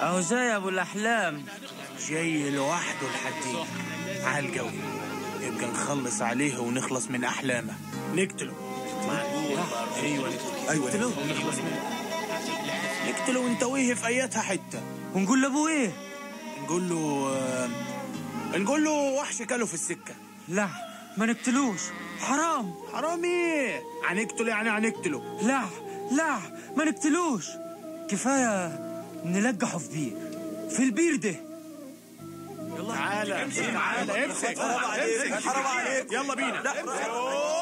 اهو جاي ابو الاحلام جاي لوحده لحدين عال قوي يبقى نخلص عليه ونخلص من احلامه نقتله ايوه ايوه نقتله ونخلص منه نقتله ونتويه في اياتها حته ونقول لابوه ايه نقول له آه، نقول له وحش كله في السكه لا ما نقتلوش حرام حرام ايه هنقتله يعني هنقتله لا لا ما نقتلوش كفايه نلقحه في بير في البير ده تعالى تعالى امسك حرام عليك حرام عليك يلا بينا